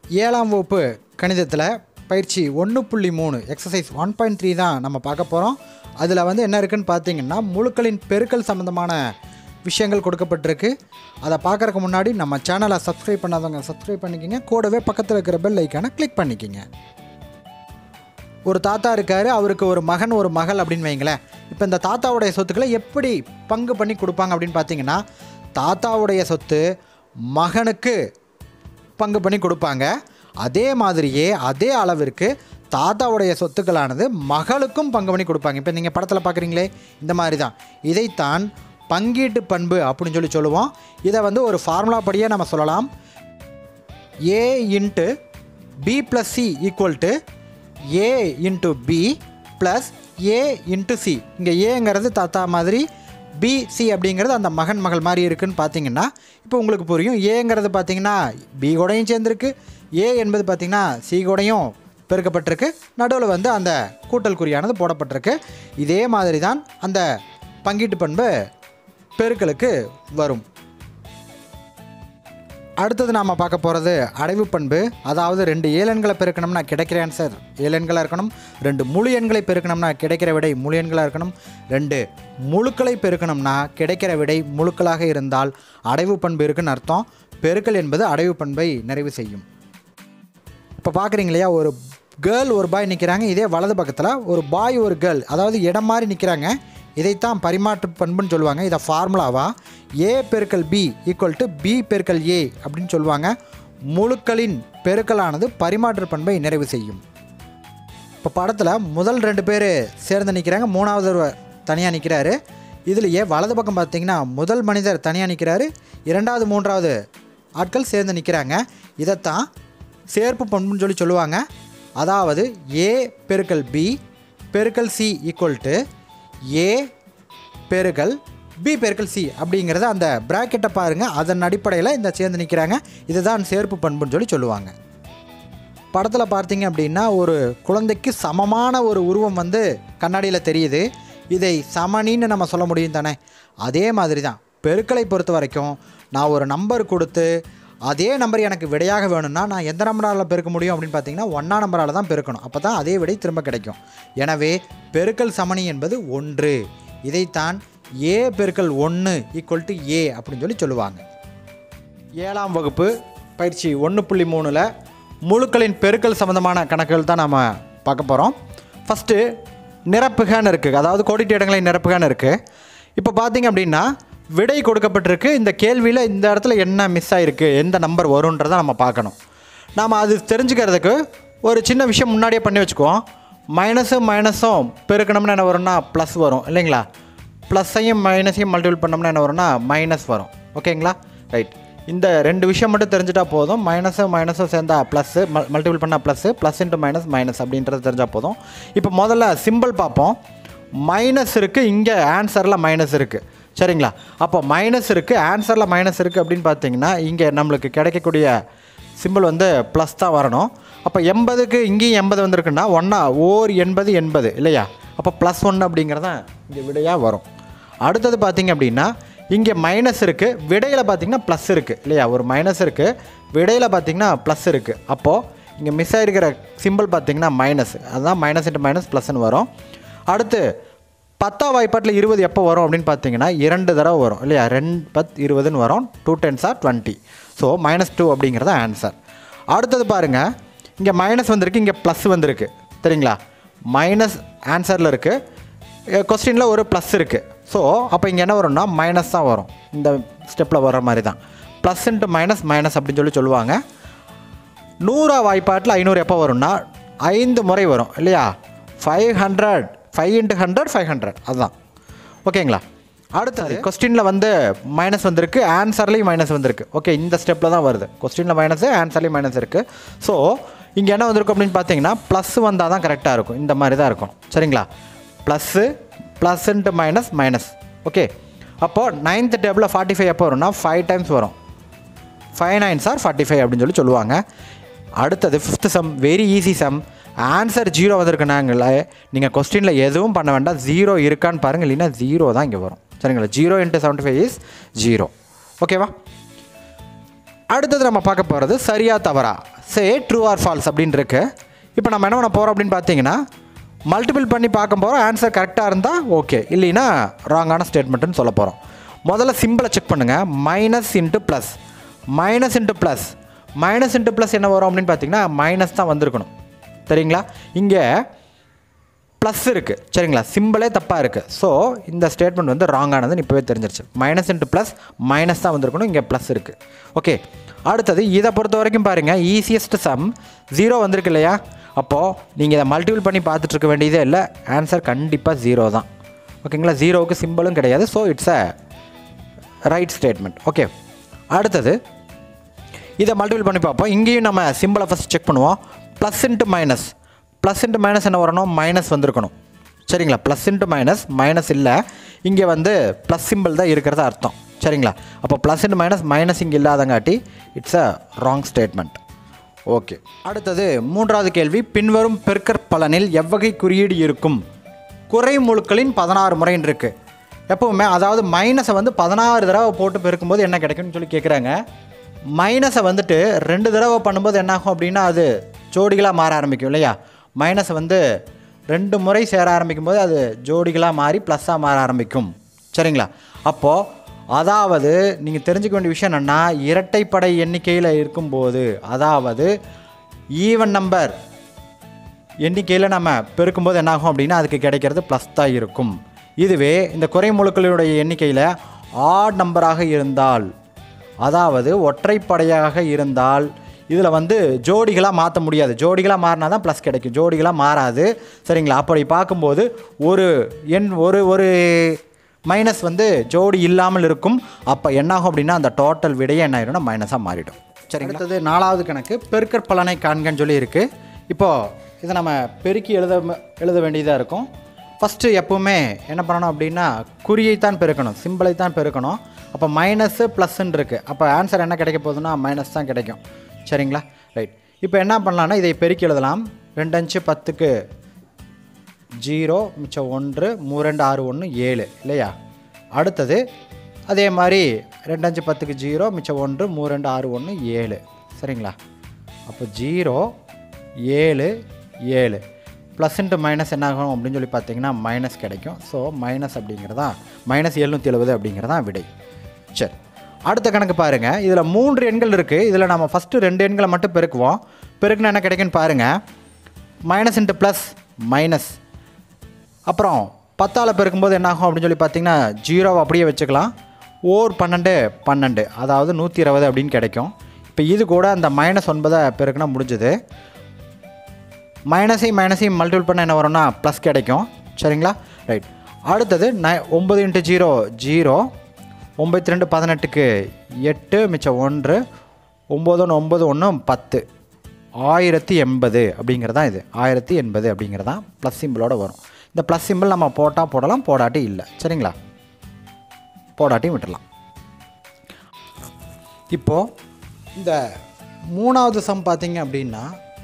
ஏழாம் வகுப்பு கணிதத்தில் பயிற்சி ஒன்று புள்ளி மூணு எக்ஸசைஸ் ஒன் பாயிண்ட் த்ரீ தான் நம்ம பார்க்க போகிறோம் அதில் வந்து என்ன இருக்குன்னு பார்த்தீங்கன்னா முழுக்களின் பெருக்கல் சம்மந்தமான விஷயங்கள் கொடுக்கப்பட்டிருக்கு அதை பார்க்குறக்கு முன்னாடி நம்ம சேனலை சப்ஸ்கிரைப் பண்ணாதவங்க சப்ஸ்கிரைப் பண்ணிக்கோங்க கூடவே பக்கத்தில் இருக்கிற பெல் ஐக்கானை கிளிக் பண்ணிக்கோங்க ஒரு தாத்தா இருக்கார் அவருக்கு ஒரு மகன் ஒரு மகள் அப்படின்னு வைங்களேன் இப்போ இந்த தாத்தாவுடைய சொத்துக்களை எப்படி பங்கு பண்ணி கொடுப்பாங்க அப்படின்னு பார்த்தீங்கன்னா தாத்தாவுடைய சொத்து மகனுக்கு பங்கு பண்ணி கொடுப்பாங்க அதே மாதிரியே அதே அளவிற்கு தாத்தாவுடைய சொத்துக்களானது மகளுக்கும் பங்கு பண்ணி கொடுப்பாங்க இப்போ நீங்கள் படத்தில் பார்க்குறீங்களே இந்த மாதிரி தான் இதைத்தான் பங்கீட்டு பண்பு அப்படின்னு சொல்லி சொல்லுவோம் இதை வந்து ஒரு ஃபார்முலா படியே நம்ம சொல்லலாம் A into B plus C equal to A into B plus A into C இங்கே ஏங்கிறது தாத்தா மாதிரி பி சி அப்படிங்கிறது அந்த மகன் மகள் மாதிரி இருக்குன்னு பார்த்தீங்கன்னா இப்போ உங்களுக்கு புரியும் ஏங்கிறது பார்த்தீங்கன்னா பி கூடயும் சேர்ந்துருக்கு ஏ என்பது பார்த்தீங்கன்னா சி கூடயும் பெருக்கப்பட்டிருக்கு நடுவில் வந்து அந்த கூட்டல் குறியானது போடப்பட்டிருக்கு இதே மாதிரி தான் அந்த பங்கீட்டு பண்பு பெருக்கலுக்கு வரும் அடுத்தது நாம் பார்க்க போகிறது அடைவு பண்பு அதாவது ரெண்டு ஏழெண்களை பெருக்கணும்னா கிடைக்கிற ஆன்சர் ஏழெண்களாக இருக்கணும் ரெண்டு முழு எண்களை பெருக்கணும்னா கிடைக்கிற விடை முழு எண்களாக இருக்கணும் ரெண்டு முழுக்களை பெருக்கணும்னா கிடைக்கிற விடை முழுக்களாக இருந்தால் அடைவு பண்பு இருக்குன்னு அர்த்தம் பெருக்கல் என்பது அடைவு பண்பை நிறைவு செய்யும் இப்போ பார்க்குறீங்க இல்லையா ஒரு கேர்ள் ஒரு பாய் நிற்கிறாங்க இதே வலது பக்கத்தில் ஒரு பாய் ஒரு கேர்ள் அதாவது இடம் மாதிரி நிற்கிறாங்க இதைத்தான் பரிமாற்று பண்புன்னு சொல்லுவாங்க இதை ஃபார்முலாவா ஏ பெருக்கல் பி ஈக்குவல் டு பி பெருக்கல் ஏ அப்படின்னு சொல்லுவாங்க முழுக்களின் பெருக்கலானது பரிமாற்று பண்பை நிறைவு செய்யும் இப்போ படத்தில் முதல் ரெண்டு பேர் சேர்ந்து நிற்கிறாங்க மூணாவது ஒருவர் தனியாக நிற்கிறாரு இதுலேயே வலது பக்கம் பார்த்தீங்கன்னா முதல் மனிதர் தனியாக நிற்கிறாரு இரண்டாவது மூன்றாவது ஆட்கள் சேர்ந்து நிற்கிறாங்க இதைத்தான் சேர்ப்பு பண்புன்னு சொல்லி சொல்லுவாங்க அதாவது ஏ பெருக்கல் பி பெருக்கல் சி ஈக்குவல் டு ஏ பெருக்கல் பி பெருக்கல் சி அப்படிங்கிறத அந்த ப்ராக்கெட்டை பாருங்கள் அதன் அடிப்படையில் இந்த சேர்ந்து நிற்கிறாங்க இதுதான் சேர்ப்பு பண்புன்னு சொல்லி சொல்லுவாங்க படத்தில் பார்த்தீங்க அப்படின்னா ஒரு குழந்தைக்கு சமமான ஒரு உருவம் வந்து கண்ணாடியில் தெரியுது இதை சமனின்னு நம்ம சொல்ல முடியும் தானே அதே மாதிரி தான் பெருக்களை பொறுத்த வரைக்கும் நான் ஒரு நம்பர் கொடுத்து அதே நம்பர் எனக்கு விடையாக வேணும்னா நான் எந்த நம்பரால் பெருக்க முடியும் அப்படின்னு பார்த்தீங்கன்னா ஒன்றா நம்பரால் தான் பெருக்கணும் அப்போ தான் அதே விடை திரும்ப கிடைக்கும் எனவே பெருக்கல் சமணி என்பது ஒன்று இதைத்தான் ஏ பெருக்கல் ஒன்று ஈக்குவல் டு ஏ அப்படின்னு சொல்லி சொல்லுவாங்க ஏழாம் வகுப்பு பயிற்சி ஒன்று புள்ளி மூணில் முழுக்களின் பெருக்கல் சம்மந்தமான கணக்குகள் தான் நாம் பார்க்க போகிறோம் ஃபஸ்ட்டு நிரப்புகன்னு இருக்குது அதாவது கோடிட்டு இடங்களை நிரப்புகன்னு இருக்குது இப்போ பார்த்தீங்க அப்படின்னா விடை கொடுக்கப்பட்டிருக்கு இந்த கேள்வியில் இந்த இடத்துல என்ன மிஸ் ஆகிருக்கு எந்த நம்பர் வரும்ன்றதை நம்ம பார்க்கணும் நாம் அது தெரிஞ்சுக்கிறதுக்கு ஒரு சின்ன விஷயம் முன்னாடியே பண்ணி வச்சுக்குவோம் மைனஸும் மைனஸும் பெருக்கணும்னா என்ன வரும்னா ப்ளஸ் வரும் இல்லைங்களா ப்ளஸ்ஸையும் மைனஸையும் மல்டிபிள் பண்ணோம்னா என்ன வரும்னா மைனஸ் வரும் ஓகேங்களா ரைட் இந்த ரெண்டு விஷயம் மட்டும் தெரிஞ்சிட்டா போதும் மைனஸும் மைனஸும் சேர்ந்தா ப்ளஸ்ஸு மல் மல்டிபிள் பண்ணால் plus plus into minus minus அப்படின்றது தெரிஞ்சால் போதும் இப்போ முதல்ல சிம்பிள் பார்ப்போம் மைனஸ் இருக்குது இங்கே ஆன்சரில் மைனஸ் இருக்குது சரிங்களா அப்போ மைனஸ் இருக்குது ஆன்சரில் மைனஸ் இருக்குது அப்படின்னு பார்த்தீங்கன்னா இங்கே நம்மளுக்கு கிடைக்கக்கூடிய சிம்பிள் வந்து ப்ளஸ் தான் வரணும் அப்போ எண்பதுக்கு இங்கேயும் எண்பது வந்திருக்குன்னா ஒன்றா ஓர் எண்பது எண்பது இல்லையா அப்போ ப்ளஸ் ஒன்று அப்படிங்கிறதான் இங்கே விடையாக வரும் அடுத்தது பார்த்தீங்க அப்படின்னா இங்கே மைனஸ் இருக்குது விடையில் பார்த்தீங்கன்னா ப்ளஸ் இருக்குது இல்லையா ஒரு மைனஸ் இருக்குது விடையில் பார்த்தீங்கன்னா ப்ளஸ் இருக்குது அப்போது இங்கே மிஸ் ஆகிருக்கிற சிம்பிள் பார்த்தீங்கன்னா மைனஸ் அதுதான் மைனஸ் இன்ட்டு மைனஸ் ப்ளஸ்ன்னு வரும் அடுத்து பத்தாம் வாய்ப்பாட்டில் இருபது எப்போ வரும் அப்படின்னு பார்த்தீங்கன்னா இரண்டு தடவை வரும் இல்லையா ரெண்டு பத் இருபதுன்னு வரும் two tens are twenty so minus two அப்படிங்கிறது ஆன்சர் அடுத்தது பாருங்கள் இங்கே மைனஸ் வந்திருக்கு இங்கே ப்ளஸ் வந்திருக்கு சரிங்களா மைனஸ் ஆன்சரில் இருக்குது கொஸ்டினில் ஒரு ப்ளஸ் இருக்குது ஸோ அப்போ இங்கே என்ன வரும்னா மைனஸ் தான் வரும் இந்த ஸ்டெப்பில் வர்ற மாதிரி தான் ப்ளஸ் இன்ட்டு மைனஸ் மைனஸ் அப்படின்னு சொல்லி சொல்லுவாங்க நூறா வாய்ப்பாட்டில் ஐநூறு எப்போ வரும்னா ஐந்து முறை வரும் இல்லையா five hundred five into hundred five hundred அதுதான் ஓகேங்களா அடுத்தது கொஸ்டினில் வந்து மைனஸ் வந்திருக்கு ஆன்சர்லேயும் மைனஸ் வந்திருக்கு ஓகே இந்த ஸ்டெப்பில் தான் வருது கொஸ்டினில் மைனஸு ஆன்சர்லேயும் மைனஸ் இருக்குது ஸோ இங்கே என்ன வந்திருக்கும் அப்படின்னு பார்த்தீங்கன்னா ப்ளஸ் வந்தால் தான் கரெக்டாக இருக்கும் இந்த மாதிரி தான் இருக்கும் சரிங்களா plus plus into minus minus okay அப்போது நைன்த் டேபிளில் ஃபார்ட்டி ஃபைவ் எப்போ வரும்னா ஃபைவ் டைம்ஸ் வரும் five nines are forty five அப்படின்னு சொல்லி சொல்லுவாங்க அடுத்தது fifth sum very easy sum answer zero வந்திருக்குனாங்களே நீங்கள் கொஸ்டினில் எதுவும் பண்ண வேண்டாம் ஜீரோ இருக்கான்னு பாருங்கள் இல்லைன்னா ஜீரோ தான் இங்கே வரும் சரிங்களா zero into seventy five is zero ஓகேவா அடுத்தது நம்ம பார்க்க போகிறது சரியா தவறா சே ட்ரூ ஆர் ஃபால்ஸ் அப்படின்னு இருக்கு இப்போ நம்ம என்ன பண்ண போகிறோம் அப்படின்னு பார்த்தீங்கன்னா மல்டிபிள் பண்ணி பார்க்க போகிறோம் ஆன்சர் கரெக்டாக இருந்தால் ஓகே இல்லைன்னா ராங்கான ஸ்டேட்மெண்ட்டுன்னு சொல்ல போகிறோம் முதல்ல சிம்பிளை செக் பண்ணுங்கள் minus into plus minus into plus minus into plus என்ன வரும் அப்படின்னு பார்த்தீங்கன்னா மைனஸ் தான் வந்திருக்கணும் சரிங்களா இங்கே ப்ளஸ் இருக்குது சரிங்களா சிம்பிளே தப்பாக இருக்குது ஸோ இந்த ஸ்டேட்மெண்ட் வந்து ராங்கானதுன்னு இப்போவே தெரிஞ்சிருச்சு மைனஸ் இன்ட்டு ப்ளஸ் மைனஸ் தான் வந்திருக்கணும் இங்கே ப்ளஸ் இருக்குது ஓகே அடுத்தது இதை பொறுத்த வரைக்கும் பாருங்கள் ஈஸியஸ்ட் சம் ஜீரோ வந்திருக்கு இல்லையா அப்போது நீங்கள் இதை மல்டிபிள் பண்ணி பார்த்துட்டு இருக்க வேண்டியதே இல்லை ஆன்சர் கண்டிப்பாக ஜீரோ தான் ஓகேங்களா ஜீரோவுக்கு சிம்பிளும் கிடையாது so it's a right statement okay அடுத்தது இதை மல்டிபிள் பண்ணி பார்ப்போம் இங்கேயும் நம்ம சிம்பிளை ஃபஸ்ட் செக் பண்ணுவோம் plus into minus plus into minus என்ன வரணும் மைனஸ் வந்திருக்கணும் சரிங்களா ப்ளஸ் இன்ட்டு மைனஸ் மைனஸ் இல்லை இங்கே வந்து ப்ளஸ் சிம்பிள் தான் இருக்கிறது அர்த்தம் சரிங்களா அப்போ ப்ளஸ் இன்ட்டு மைனஸ் மைனஸ் இங்கே இல்லாதங்காட்டி it's a wrong statement okay அடுத்தது மூன்றாவது கேள்வி பின்வரும் பெருக்கற் பலனில் எவ்வகை குறியீடு இருக்கும் குறைமுழுக்களின் பதினாறு முறைன்னு இருக்குது எப்போவுமே அதாவது மைனஸை வந்து பதினாறு தடவை போட்டு பெருக்கும்போது என்ன கிடைக்கும்னு சொல்லி கேட்குறாங்க மைனஸை வந்துட்டு ரெண்டு தடவை பண்ணும்போது என்னாகும் அப்படின்னா அது ஜோடிகளாக மாற ஆரம்பிக்கும் இல்லையா மைனஸை வந்து ரெண்டு முறை சேர ஆரம்பிக்கும் போது அது ஜோடிகளாக மாறி ப்ளஸ்ஸாக மாற ஆரம்பிக்கும் சரிங்களா அப்போது அதாவது நீங்கள் தெரிஞ்சுக்க வேண்டிய விஷயம் என்னென்னா இரட்டைப்படை எண்ணிக்கையில் இருக்கும்போது அதாவது ஈவன் நம்பர் எண்ணிக்கையில் நம்ம பெருக்கும்போது என்னாகும் அப்படின்னா அதுக்கு கிடைக்கிறது ப்ளஸ் தான் இருக்கும் இதுவே இந்த குறைமுழுக்களுடைய எண்ணிக்கையில் ஆட் நம்பராக இருந்தால் அதாவது ஒற்றைப்படையாக இருந்தால் இதில் வந்து ஜோடிகளாக மாற்ற முடியாது ஜோடிகளாக மாறினா தான் ப்ளஸ் கிடைக்கும் ஜோடிகளாக மாறாது சரிங்களா அப்படி பார்க்கும்போது ஒரு எண் ஒரு ஒரு மைனஸ் வந்து ஜோடி இல்லாமல் இருக்கும் அப்போ என்னாகும் அப்படின்னா அந்த டோட்டல் விடையே என்ன ஆயிரும்னா மைனஸாக மாறிடும் சரி அடுத்தது நாலாவது கணக்கு பெருக்கற் பலனை காண்கன்னு சொல்லி இருக்குது இப்போது இதை நம்ம பெருக்கி எழுத எழுத வேண்டியதாக இருக்கும் ஃபஸ்ட்டு எப்போவுமே என்ன பண்ணணும் அப்படின்னா குறியை தான் பெருக்கணும் சிம்பிளை தான் பெருக்கணும் அப்போ மைனஸு ப்ளஸ்ன்னு இருக்குது அப்போ ஆன்சர் என்ன கிடைக்க போகுதுன்னா மைனஸ் தான் கிடைக்கும் சரிங்களா ரைட் இப்போ என்ன பண்ணலான்னா இதை பெருக்கி எழுதலாம் ரெண்டு அஞ்சு பத்துக்கு ஜீரோ மிச்சம் ஒன்று மூ ரெண்டு ஆறு ஒன்று ஏழு இல்லையா அடுத்தது அதே மாதிரி ரெண்டு அஞ்சு பத்துக்கு ஜீரோ மிச்சம் ஒன்று மூ ரெண்டு ஆறு ஒன்று ஏழு சரிங்களா அப்போ ஜீரோ ஏழு ஏழு ப்ளஸ் இன்ட்டு மைனஸ் என்ன ஆகும் அப்படின்னு சொல்லி பார்த்தீங்கன்னா மைனஸ் கிடைக்கும் ஸோ மைனஸ் அப்படிங்கிறதா மைனஸ் எழுநூற்றி எழுபது அப்படிங்கிறதா விடை சரி அடுத்த கணக்கு பாருங்கள் இதில் மூன்று எண்கள் இருக்குது இதில் நம்ம ஃபஸ்ட்டு ரெண்டு எண்களை மட்டும் பெருக்குவோம் பெருக்குனா என்ன கிடைக்குன்னு பாருங்கள் மைனஸ் இன்ட்டு ப்ளஸ் மைனஸ் அப்புறம் பத்தால் பெருக்கும்போது என்ன ஆகும் அப்படின்னு சொல்லி பார்த்தீங்கன்னா ஜீரோவை அப்படியே வச்சுக்கலாம் ஓர் பன்னெண்டு பன்னெண்டு அதாவது நூற்றி இருபது அப்படின்னு கிடைக்கும் இப்போ இது கூட அந்த மைனஸ் ஒன்பதை பெருக்குனா முடிஞ்சது மைனஸையும் மைனஸையும் மல்டிபிள் பண்ண என்ன வரும்னா ப்ளஸ் கிடைக்கும் சரிங்களா ரைட் அடுத்தது நை ஒம்பது இன்ட்டு ஜீரோ ஜீரோ ஒம்பத்தி ரெண்டு பதினெட்டுக்கு எட்டு மிச்சம் ஒன்று ஒம்பது ஒன்று ஒம்பது ஒன்று பத்து ஆயிரத்தி எண்பது அப்படிங்கிறது தான் இது ஆயிரத்தி எண்பது அப்படிங்கிறது தான் ப்ளஸ் சிம்பிளோட வரும் இந்த ப்ளஸ் சிம்பிள் நம்ம போட்டால் போடலாம் போடாட்டி இல்லை சரிங்களா போடாட்டியும் விட்டுடலாம் இப்போது இந்த மூணாவது சம் பார்த்தீங்க அப்படின்னா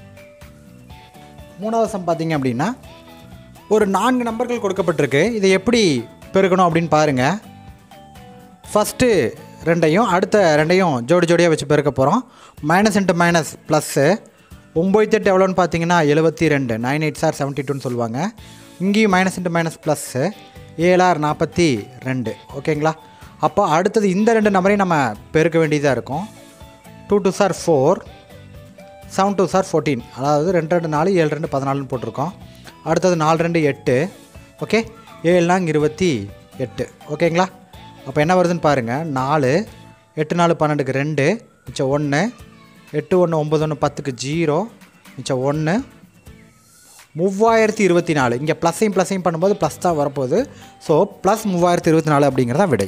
மூணாவது சம் பார்த்தீங்க அப்படின்னா ஒரு நான்கு நம்பர்கள் கொடுக்கப்பட்டிருக்கு இதை எப்படி பெருக்கணும் அப்படின்னு பாருங்கள் ஃபஸ்ட்டு ரெண்டையும் அடுத்த ரெண்டையும் ஜோடி ஜோடியாக வச்சு பெருக்க போகிறோம் மைனஸ் இன்ட்டு மைனஸ் ப்ளஸ்ஸு ஒம்பது எட்டு எவ்வளோன்னு பார்த்தீங்கன்னா எழுபத்தி ரெண்டு நைன் எயிட் சார் செவன்ட்டி டூன்னு சொல்லுவாங்க இங்கேயும் மைனஸ் இன்ட்டு மைனஸ் ப்ளஸ்ஸு ஏழார் நாற்பத்தி ரெண்டு ஓகேங்களா அப்போ அடுத்தது இந்த ரெண்டு நம்பரையும் நம்ம பெருக்க வேண்டியதாக இருக்கும் two two are four seven two are fourteen அதாவது ரெண்டு ரெண்டு நாலு ஏழு ரெண்டு பதினாலுன்னு போட்டிருக்கோம் அடுத்தது நாலு ரெண்டு எட்டு ஓகே ஏழு நாங்க இருபத்தி எட்டு ஓகேங்களா அப்போ என்ன வருதுன்னு பாருங்கள் நாலு எட்டு நாலு பன்னெண்டுக்கு ரெண்டு மிச்சம் ஒன்று எட்டு ஒன்று ஒம்பது ஒன்று பத்துக்கு ஜீரோ மிச்சம் ஒன்று மூவாயிரத்தி இருபத்தி நாலு இங்கே ப்ளஸ்ஸையும் ப்ளஸ்ஸையும் பண்ணும்போது ப்ளஸ் தான் வரப்போகுது ஸோ ப்ளஸ் மூவாயிரத்தி இருபத்தி நாலு அப்படிங்கிறது தான் விடை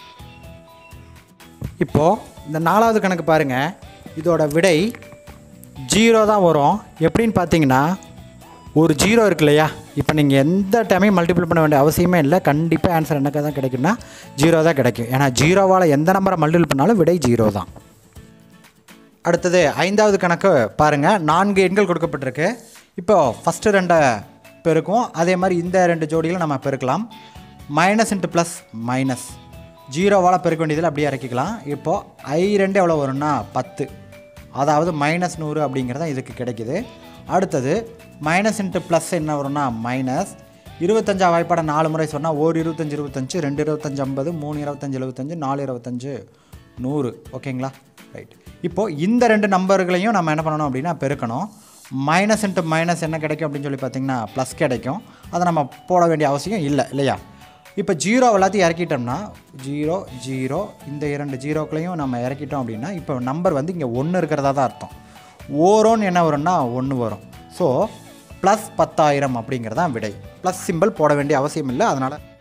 இப்போது இந்த நாலாவது கணக்கு பாருங்கள் இதோட விடை ஜீரோ தான் வரும் எப்படின்னு பார்த்தீங்கன்னா ஒரு ஜீரோ இருக்கு இல்லையா இப்போ நீங்கள் எந்த டைமையும் மல்டிபிள் பண்ண வேண்டிய அவசியமே இல்லை கண்டிப்பாக ஆன்சர் எனக்கு தான் கிடைக்கும்னா ஜீரோ தான் கிடைக்கும் ஏன்னா ஜீரோவால் எந்த நம்பரை மல்டிபிள் பண்ணாலும் விடை ஜீரோ தான் அடுத்தது ஐந்தாவது கணக்கு பாருங்கள் நான்கு எண்கள் கொடுக்கப்பட்டிருக்கு இப்போ ஃபஸ்ட்டு ரெண்டை பெருக்கும் அதே மாதிரி இந்த ரெண்டு ஜோடிகளை நம்ம பெருக்கலாம் மைனஸ் இன்ட்டு ப்ளஸ் மைனஸ் ஜீரோவால் பெருக்க வேண்டியதில் அப்படியே இறக்கிக்கலாம் இப்போது ஐ ரெண்டு எவ்வளோ வரும்னா பத்து அதாவது மைனஸ் நூறு அப்படிங்கிறது தான் இதுக்கு கிடைக்குது அடுத்தது மைனஸ் இன்ட்டு ப்ளஸ் என்ன வரும்னா மைனஸ் இருபத்தஞ்சா வாய்ப்பாடை நாலு முறை சொன்னால் ஒரு இருபத்தஞ்சு இருபத்தஞ்சு ரெண்டு இருபத்தஞ்சு ஐம்பது மூணு இருபத்தஞ்சு எழுபத்தஞ்சு நாலு இருபத்தஞ்சு நூறு ஓகேங்களா ரைட் இப்போது இந்த ரெண்டு நம்பர்களையும் நம்ம என்ன பண்ணணும் அப்படின்னா பெருக்கணும் மைனஸ் இன்ட்டு மைனஸ் என்ன கிடைக்கும் அப்படின்னு சொல்லி பார்த்தீங்கன்னா ப்ளஸ் கிடைக்கும் அதை நம்ம போட வேண்டிய அவசியம் இல்லை இல்லையா இப்போ ஜீரோ எல்லாத்தையும் இறக்கிட்டோம்னா ஜீரோ ஜீரோ இந்த இரண்டு ஜீரோக்களையும் நம்ம இறக்கிட்டோம் அப்படின்னா இப்போ நம்பர் வந்து இங்கே ஒன்று இருக்கிறதா தான் அர்த்தம் ஓரோன்னு என்ன வரும்னா ஒன்று வரும் ஸோ ப்ளஸ் பத்தாயிரம் அப்படிங்கிறதான் விடை ப்ளஸ் சிம்பிள் போட வேண்டிய அவசியம் இல்லை அதனால்